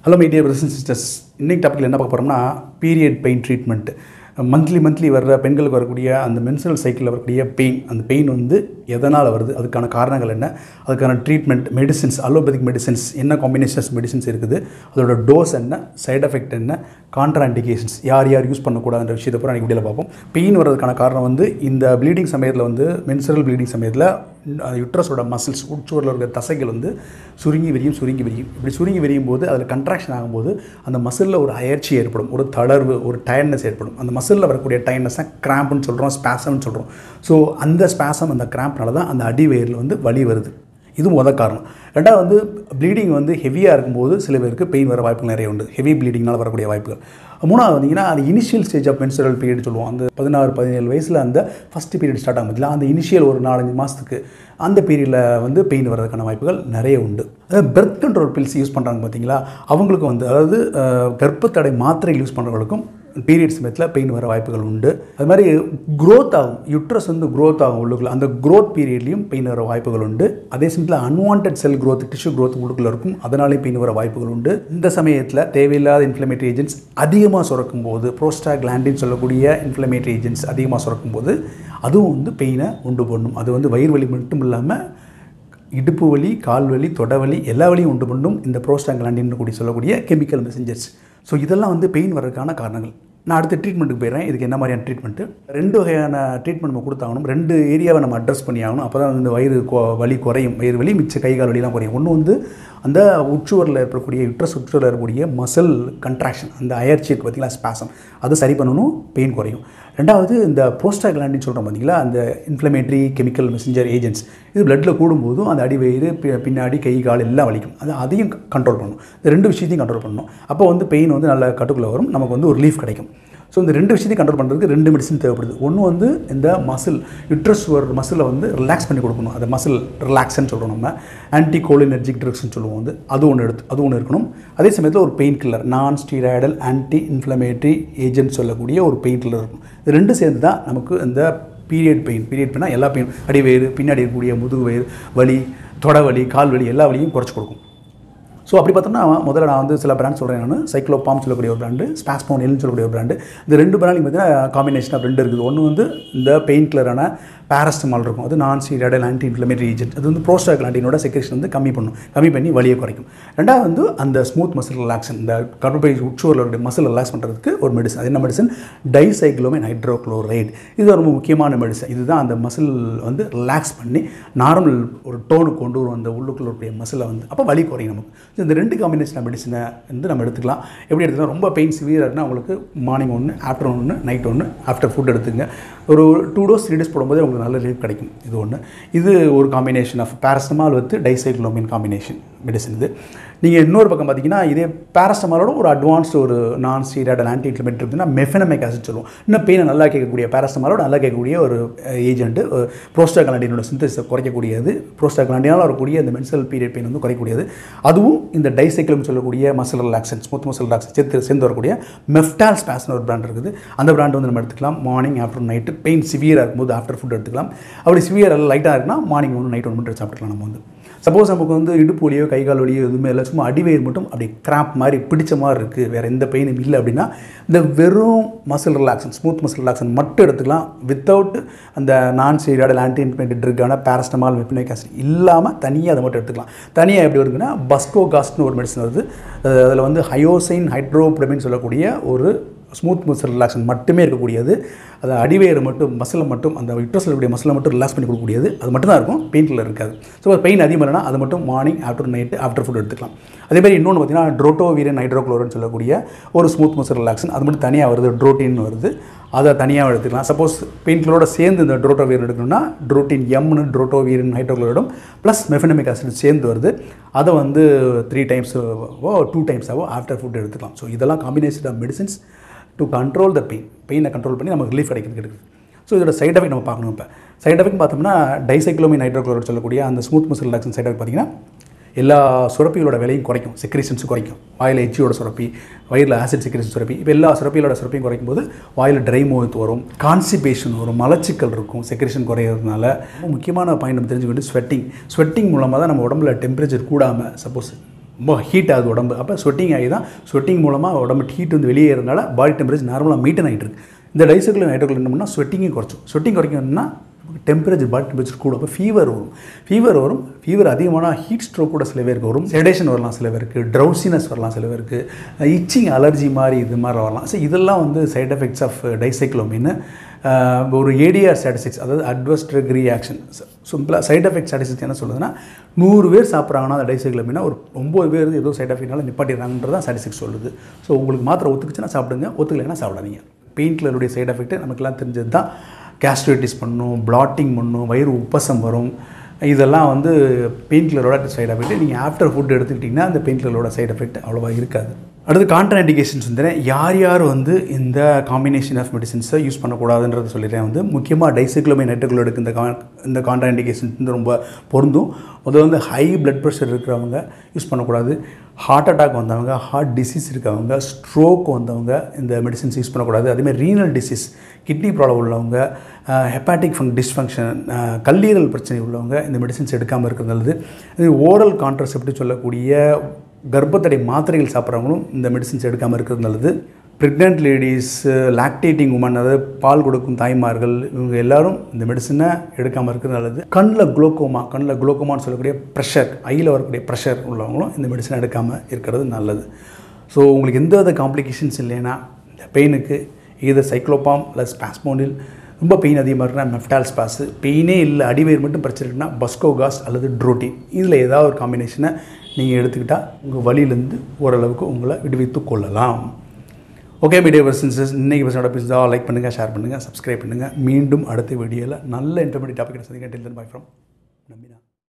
hello my dear brothers sisters இன்னைக்கு டாப்பிக்கில் என்ன பார்க்க போகிறோம்னா period pain treatment monthly monthly வர்ற பெண்களுக்கு வரக்கூடிய அந்த மென்சுரல் சைக்கிளில் வரக்கூடிய பெயின் அந்த பெயின் வந்து எதனால் வருது அதுக்கான காரணங்கள் என்ன அதுக்கான ட்ரீட்மெண்ட் மெடிசின்ஸ் அலோபதிக் மெடிசின்ஸ் என்ன காம்பினேஷன்ஸ் மெடிசின்ஸ் இருக்குது அதோட டோஸ் என்ன சைடு எஃபெக்ட் என்ன கான்ட்ரா இண்டிகேஷன்ஸ் யார் யார் யூஸ் பண்ணக்கூடாதுன்ற விஷயத்தை பூரா அன்றைக்கி வீடியோவில் பார்ப்போம் பெயின் வர்றதுக்கான காரணம் வந்து இந்த ப்ளீடிங் சமயத்தில் வந்து மென்சுரல் ப்ளீடிங் சமயத்தில் யுட்ரஸோட மசில்ஸ் உட்சுவரில் இருக்கிற தசைகள் வந்து சுருங்கி விரியும் சுருங்கி விரியும் இப்படி சுருங்கி விரியும் போது அதில் கன்ட்ராக்ஷன் ஆகும்போது அந்த மசிலில் ஒரு அயற்சி ஏற்படும் ஒரு தளர்வு ஒரு டயர்ட்னஸ் ஏற்படும் அந்த மசிலில் வரக்கூடிய டயர்ட்னஸ் தான் கிராம்ப்னு சொல்கிறோம் ஸ்பேசம்னு சொல்கிறோம் ஸோ அந்த ஸ்பேசம் அந்த கிராம்ப்னால தான் அந்த அடிவயிறில் வந்து வலி வருது இது முதல் காரணம் ரெண்டாவது வந்து ப்ளீடிங் வந்து ஹெவியாக இருக்கும்போது சில பேருக்கு பெயின் வர வாய்ப்புகள் நிறைய உண்டு ஹெவி ப்ளீடிங்னால் வரக்கூடிய வாய்ப்புகள் மூணாவது வந்தீங்கன்னா அது initial stage of menstrual period சொல்லுவோம் அந்த பதினாறு பதினேழு வயசில் அந்த ஃபஸ்ட் பீரியட் ஸ்டார்ட் ஆகும் பதில் அந்த இனிஷியல் ஒரு நாலஞ்சு மாதத்துக்கு அந்த பீரியடில் வந்து பெயின் வர்றதுக்கான வாய்ப்புகள் நிறைய உண்டு அதாவது பெர்த் கண்ட்ரோல் பில்ஸ் யூஸ் பண்ணுறாங்க பார்த்தீங்களா அவங்களுக்கு வந்து அதாவது அஹ், கர்ப்பத்தடை மாத்திரை யூஸ் பண்ணுறவங்களுக்கும் பீரியட் சமயத்தில் பெயின் வர வாய்ப்புகள் உண்டு அது மாதிரி க்ரோத் ஆகும் யுட்ரஸ் வந்து க்ரோத் ஆகும் உள்ளுக்குள்ள அந்த க்ரோத் பீரியட்லையும் பெயின் வர வாய்ப்புகள் உண்டு அதே சமயத்தில் unwanted cell growth tissue growth உள்ளுக்குள்ள இருக்கும் அதனாலேயும் பெயின் வர வாய்ப்புகள் உண்டு இந்த சமயத்தில் தேவையில்லாத இன்ஃப்ளமேட்டரி ஏஜென்ட்ஸ் அதிகமாக சுரக்கும் போது ப்ரோஸ்டா கிளாண்டின் சொல்லக்கூடிய இன்ஃப்ளமேட்டரி ஏஜென்ட்ஸ் அதிகமாக சுரக்கும் போது அதுவும் வந்து பெயினை உண்டு பண்ணும் அது வந்து வயிறு வலி மட்டும் இல்லாமல் இடுப்பு வலி கால் வலி தொட வலி எல்லா வலியும் உண்டு பண்ணும் இந்த ப்ரோஸ்டாங்கிலாண்டின் கூடி சொல்லக்கூடிய கெமிக்கல் மெசஞ்சர்ஸ் ஸோ இதெல்லாம் வந்து பெயின் வர்றதுக்கான காரணங்கள் நான் அடுத்த ட்ரீட்மெண்ட்டுக்கு போயிடுறேன் இதுக்கு என்ன மாதிரியான ட்ரீட்மெண்ட்டு ரெண்டு வகையான ட்ரீட்மெண்ட் நம்ம கொடுத்தாகணும் ரெண்டு ஏரியாவை நம்ம அட்ரஸ் பண்ணி ஆகணும் அப்போ தான் இந்த வயிறு கொ- வலி குறையும் வயிறு வலி மிச்ச கை கால் வலிலாம் குறையும் ஒன்று வந்து அந்த உச்சுவரில் இருக்கக்கூடிய யுட்ரஸ் உச்சுவரில் இருக்கக்கூடிய மசில் கன்ட்ராக்ஷன் அந்த அயற்சி இருக்குது பார்த்தீங்களா ஸ்பாசம் அதை சரி பண்ணணும் பெயின் குறையும் ரெண்டாவது இந்த ப்ரோஸ்டாகிலாண்டின்னு சொல்கிறோம் பார்த்தீங்களா அந்த இன்ஃப்ளமேட்டரி கெமிக்கல் மெசஞ்சர் ஏஜென்ட்ஸ் இது பிளட்டில் கூடும்போதும் அந்த அடி வயிறு பி- பின்னாடி கை கால் எல்லாம் வலிக்கும் அது அதையும் கண்ட்ரோல் பண்ணணும் இந்த ரெண்டு விஷயத்தையும் கண்ட்ரோல் பண்ணணும் அப்போ வந்து பெயின் வந்து நல்ல கட்டுக்குள்ளே வரும் நமக்கு வந்து ஒரு ரிலீஃப் கிடைக்கும் ஸோ இந்த ரெண்டு விஷயத்தையும் கண்ட்ரோல் பண்ணுறதுக்கு ரெண்டு மெடிசன் தேவைப்படுது ஒன்று வந்து இந்த மசில் யுட்ரஸ் ஒரு மசிலை வந்து ரிலாக்ஸ் பண்ணி கொடுக்கணும் அந்த மசில் ரிலாக்ஸ்ன்னு சொல்கிறோம் நம்ம ஆன்டி கோலினர்ஜிக் ட்ரக்ஸ்னு சொல்லுவோம் வந்து அது ஒன்று எடுத்து அது ஒன்று இருக்கணும் அதே சமயத்தில் ஒரு painkiller non steroidal anti inflammatory agent சொல்லக்கூடிய ஒரு பெயின் கில்லர் இருக்கும் இது ரெண்டும் சேர்ந்து தான் நமக்கு இந்த பீரியட் பெயின் பீரியட் பெயினா எல்லா பெயின் அடிவயிறு பின்னாடி இருக்கக்கூடிய முதுகு வயிறு வலி தொட வலி கால் வலி எல்லா வலியும் குறைச்சி கொடுக்கும் ஸோ அப்படி பார்த்தோம்னா முதல்ல நான் வந்து சில பிராண்ட் சொல்கிறேன் நான் சைக்ளோபாம் சொல்லக்கூடிய ஒரு பிராண்டு ஸ்பாஸ்போனில்னு சொல்லக்கூடிய ஒரு பிராண்டு இந்த ரெண்டு பிராண்ட்லையும் பார்த்தீங்கன்னா காம்பினேஷன் ஆஃப் ரெண்டு இருக்குது ஒன்று வந்து இந்த பெயின் கில்லரான பேரஸ்டமால் இருக்கும் அது நான் ஸ்டீராய்டல் ஆன்டி இன்ஃப்ளமேட்டரி ஏஜென்ட் அது வந்து ப்ரோஸ்டாகிலாண்டினோட செக்ரேஷன் வந்து கம்மி பண்ணும் கம்மி பண்ணி வலியை குறைக்கும் ரெண்டாவது வந்து அந்த ஸ்மூத் மசில் ரிலாக்ஷன் இந்த கர்ப்பப்பை உச்சூரில் மசில் ரிலாக்ஸ் பண்ணுறதுக்கு ஒரு மெடிசன் அது என்ன மெடிசன் டைசைக்ளோமின் ஹைட்ரோக்ளோரைடு இது ரொம்ப முக்கியமான மெடிசன் இதுதான் அந்த மசில் வந்து ரிலாக்ஸ் பண்ணி நார்மல் ஒரு டோனுக்கு கொண்டு வரும் அந்த உள்ளுக்குள்ள இருக்கக்கூடிய மசிலை வந்து அப்போ வலி குறையும் நமக்கு So, இந்த ரெண்டு காம்பினேஷன் மெடிசனை வந்து நம்ம எடுத்துக்கலாம் எப்படி எடுத்துக்கலாம் ரொம்ப பெயின் சிவியராக இருக்குன்னா உங்களுக்கு மார்னிங் ஒன்று ஆஃப்டர்நூன் ஒன்று நைட் ஒன்று ஆஃப்டர் ஃபுட் எடுத்துங்க ஒரு டூ டோஸ் த்ரீ டேஸ் போடும்போது உங்களுக்கு நல்ல ரிலீஃப் கிடைக்கும் இது ஒன்று இது ஒரு combination of paracetamol with dicyclomine combination medicine இது நீங்கள் இன்னொரு பக்கம் பார்த்தீங்கன்னா இதே பேரஸ்டமாலோட ஒரு அட்வான்ஸ்டு ஒரு நான் ஸ்டீராய்டல் ஆன்டி இன்ஃப்ளமேட்டரி இருக்குன்னா மெஃபனமிக் ஆசிட் சொல்லுவோம் இன்னும் பெயினை நல்லா கேட்கக்கூடிய பேரஸ்டமாலோட நல்லா கேட்கக்கூடிய ஒரு ஏஜென்ட்டு ப்ரோஸ்டாகிலாண்டினோட சிந்தசிஸை குறைக்கக்கூடியது ப்ரோஸ்டாகிலாண்டினால் வரக்கூடிய இந்த மென்சல் பீரியட் பெயின் வந்து குறைக்கக்கூடியது அதுவும் இந்த டைசைக்கிள்னு சொல்லக்கூடிய muscle relaxant smooth muscle relaxant சேர்த்து சேர்ந்து வரக்கூடிய மெஃப்டால் ஸ்பாஸ்னு ஒரு பிராண்ட் இருக்குது அந்த பிராண்ட் வந்து நம்ம எடுத்துக்கலாம் மார்னிங் ஆஃப்டர் நைட்டு பெயின் சிவியராக இருக்கும்போது ஆஃப்டர் ஃபுட் எடுத்துக்கலாம் அப்படி சிவியர் லைட்டாக இருக்குன்னா மார்னிங் ஒன்று நைட் ஒன்று மட்டும் சாப்பிட்டுக்கலாம் நம்ம வந்து சப்போஸ் நமக்கு வந்து இடுப்பு வலியோ கை கால் வலியோ எதுவுமே இல்லை சும்மா அடிவயிறு மட்டும் அப்படி கிராப் மாதிரி பிடிச்ச மாதிரி இருக்குது வேறு எந்த பெயினும் இல்லை அப்படின்னா இந்த வெறும் muscle relaxant smooth muscle relaxant மட்டும் எடுத்துக்கலாம் வித்தவுட் அந்த நான் ஸ்டீராய்டல் ஆன்டி இன்ஃப்ளமேட்டரி ட்ரிக்கான பேரஸ்டமால் மெப்பினிக் ஆசிட் இல்லாமல் தனியாக அதை மட்டும் எடுத்துக்கலாம் தனியாக எப்படி வருதுன்னா பஸ்கோகாஸ்ட்னு ஒரு மெடிசன் வருது அதில் வந்து ஹயோசைன் ஹைட்ரோப்ரமின்னு சொல்லக்கூடிய ஒரு ஸ்மூத் மசில் ரிலாக்ஸன் மட்டுமே இருக்கக்கூடியது அது அடிவயிறு மட்டும் மசிலை மட்டும் அந்த யுட்ரஸில் இருக்கக்கூடிய மசிலை மட்டும் ரிலாக்ஸ் பண்ணி கொடுக்கக்கூடியது அது மட்டும் தான் இருக்கும் பெயின் கில்லர் இருக்காது ஸோ பெயின் அதிகமாக இல்லைனா அது மட்டும் morning after night after food எடுத்துக்கலாம் அதே மாதிரி இன்னொன்று பார்த்தீங்கன்னா ட்ரோட்டோ வீரன் ஹைட்ரோக்ளோரன் சொல்லக்கூடிய ஒரு ஸ்மூத் மசில் ரிலாக்ஸன் அது மட்டும் தனியாக வருது ட்ரோட்டின் வருது அதை தனியாக எடுத்துக்கலாம் சப்போஸ் பெயின் கில்லரோட சேர்ந்து இந்த ட்ரோட்டோ வீரன் எடுக்கணும்னா ட்ரோட்டின் எம்னு ட்ரோட்டோ வீரன் ஹைட்ரோக்ளோரோடும் ப்ளஸ் மெஃபனமிக் ஆசிட் சேர்ந்து வருது அதை வந்து த்ரீ டைம்ஸ் டூ டைம்ஸாவோ ஆஃப்டர் ஃபுட் எடுத்துக்கலாம் ஸோ இதெல்லாம் combination of medicines to control the pain பெயினை கண்ட்ரோல் பண்ணி நமக்கு ரிலீஃப் கிடைக்கிறது இருக்குது ஸோ இதோட சைட் எஃபெக்ட் நம்ம பார்க்கணும் இப்போ சைட் எஃபெக்ட் பார்த்தோம்னா டைசைக்ளோமின் ஹைட்ரோக்ளோரைட் சொல்லக்கூடிய அந்த smooth muscle relaxant side effect பார்த்தீங்கன்னா எல்லா சுரப்பிகளோட விலையும் குறைக்கும் செக்ரேஷன்ஸ் குறைக்கும் வாயில் எச்சியோட சுரப்பி வயிறில் ஆசிட் செக்ரேஷன் சுரப்பி இப்போ எல்லா சுரப்பிகளோட சுரப்பியும் குறைக்கும் போது வாயில் ட்ரை மூவ் வரும் கான்சிபேஷன் வரும் மலச்சிக்கல் இருக்கும் செக்ரேஷன் குறையிறதுனால ரொம்ப முக்கியமான பாயிண்ட் நம்ம தெரிஞ்சுக்க வேண்டியது ஸ்வெட்டிங் ஸ்வெட்டிங் மூலமாக தான் நம்ம உடம்புல டெம்பரேச்சர் கூடாமல் சப்போஸ் ரொம்ப ஹீட் ஆகுது உடம்பு அப்போ ஸ்வெட்டிங் ஆகி தான் ஸ்வெட்டிங் மூலமாக உடம்பு ஹீட் வந்து வெளியேறதுனால பாடி டெம்பரேச்சர் நார்மலாக மெயின்டைன் ஆகிட்டு இருக்கு இந்த டைசைக்கிள் ஹைட்ரோக்கிள் என்ன பண்ணால் ஸ்வெட்டிங்கும் குறைச்சும் ஸ்வெட்டிங் குறைக்கணும்னா டெம்பரேச்சர் பாடி டெம்பரேச்சர் கூட அப்போ ஃபீவர் வரும் ஃபீவர் வரும் ஃபீவர் அதிகமான ஹீட் ஸ்ட்ரோக் கூட சில பேருக்கு வரும் செடேஷன் வரலாம் சில பேருக்கு ட்ரௌசினஸ் வரலாம் சில பேருக்கு இச்சிங் அலர்ஜி மாதிரி இது மாதிரி வரலாம் ஸோ இதெல்லாம் வந்து சைட் எஃபெக்ட்ஸ் ஆஃப் டைசைக்ளோமின்னு ஒரு ஏடிஆர் ஸ்டாட்டிஸ்டிக்ஸ் அதாவது அட்வர்ஸ் ட்ரக் ரியாக்ஷன் சிம்பிளாக சைட் எஃபெக்ட் ஸ்டாட்டிஸ்டிக்ஸ் என்ன சொல்லுதுன்னா நூறு பேர் சாப்பிட்றாங்கன்னா அந்த டைசைக்ளோமினா ஒரு ஒம்பது பேர் ஏதோ சைட் எஃபெக்ட்னால நிப்பாட்டிடுறாங்கன்றது தான் ஸ்டாட்டிஸ்டிக்ஸ் சொல்லுது ஸோ உங்களுக்கு மாத்திரை ஒத்துக்குச்சுன்னா சாப்பிடுங்க ஒத்துக்கலைன்னா சாப்பிடாதீங்க பெயின் கில்லருடைய சைட் எஃபெக்ட் நமக்குலாம் தெரிஞ்சது தான் கேஸ்ட்ரைட்டிஸ் பண்ணும் பிளாட்டிங் பண்ணும் வயிறு உப்பசம் வரும் இதெல்லாம் வந்து பெயின் கில்லரோட சைடு எஃபெக்ட் நீங்கள் ஆஃப்டர் ஃபுட் எடுத்துக்கிட்டிங்கன்னா அந்த பெயின் கில்லரோட சைடு எஃபெக்ட் அவ்வளோவா இருக்காது அடுத்து கான்ட்ரா இண்டிகேஷன்ஸ் வந்து யார் யார் வந்து இந்த காம்பினேஷன் ஆஃப் மெடிசின்ஸை யூஸ் பண்ணக்கூடாதுன்றத சொல்லிடுறேன் வந்து முக்கியமாக டைசைக்ளோமை நைட்ரோக்ளோடுக்கு இந்த கா இந்த கான்ட்ரா இண்டிகேஷன்ஸ் வந்து ரொம்ப பொருந்தும் முதல்ல வந்து ஹை பிளட் ப்ரெஷர் இருக்கிறவங்க யூஸ் பண்ணக்கூடாது ஹார்ட் அட்டாக் வந்தவங்க ஹார்ட் டிசீஸ் இருக்கவங்க ஸ்ட்ரோக் வந்தவங்க இந்த மெடிசின்ஸ் யூஸ் பண்ணக்கூடாது அதேமாதிரி ரீனல் டிசீஸ் கிட்னி ப்ராப்ளம் உள்ளவங்க ஹெப்பாட்டிக் ஃபங் டிஸ்ஃபங்க்ஷன் கல்லீரல் பிரச்சனை உள்ளவங்க இந்த மெடிசின்ஸ் எடுக்காமல் இருக்கிறது நல்லது இது ஓரல் கான்ட்ரசெப்டிவ் சொல்லக்கூடிய கர்ப்பத்தடை மாத்திரைகள் சாப்பிட்றவங்களும் இந்த மெடிசின்ஸ் எடுக்காமல் இருக்கிறது நல்லது ப்ரெக்னென்ட் லேடிஸ் லாக்டேட்டிங் உமன் அதாவது பால் கொடுக்கும் தாய்மார்கள் இவங்க எல்லாரும் இந்த மெடிசனை எடுக்காமல் இருக்கிறது நல்லது கண்ணில் குளோக்கோமா கண்ணில் குளோக்கோமான்னு சொல்லக்கூடிய ப்ரெஷர் ஐயில் வரக்கூடிய ப்ரெஷர் உள்ளவங்களும் இந்த மெடிசனை எடுக்காமல் இருக்கிறது நல்லது ஸோ உங்களுக்கு எந்த வித காம்ப்ளிகேஷன்ஸ் இல்லைன்னா இந்த பெயினுக்கு இது சைக்ளோபாம் ப்ளஸ் பாஸ்மோனில் ரொம்ப பெயின் அதிகமாக இருக்குன்னா மெஃப்டால் ஸ்பாஸு பெயினே இல்லை அடிவயிறு மட்டும் பிரச்சனை இருக்குன்னா பஸ்கோகாஸ் அல்லது ட்ரோட்டின் இதில் ஏதாவது ஒரு காம்பினேஷனை நீங்கள் எடுத்துக்கிட்டால் உங்கள் வழியிலேருந்து ஓரளவுக்கு உங்களை விடுவித்து கொள்ளலாம் ஓகே மீடியா பர்சன்ஸஸ் இன்றைக்கி பர்சனோட பிஸ்ஸா லைக் பண்ணுங்கள் ஷேர் பண்ணுங்கள் சப்ஸ்கிரைப் பண்ணுங்கள் மீண்டும் அடுத்த வீடியோவில் நல்ல இன்ஃபர்மேட்டிவ் டாபிக் சந்திக்கிறேன் டெல் பை ஃப்ரம் நம்பினா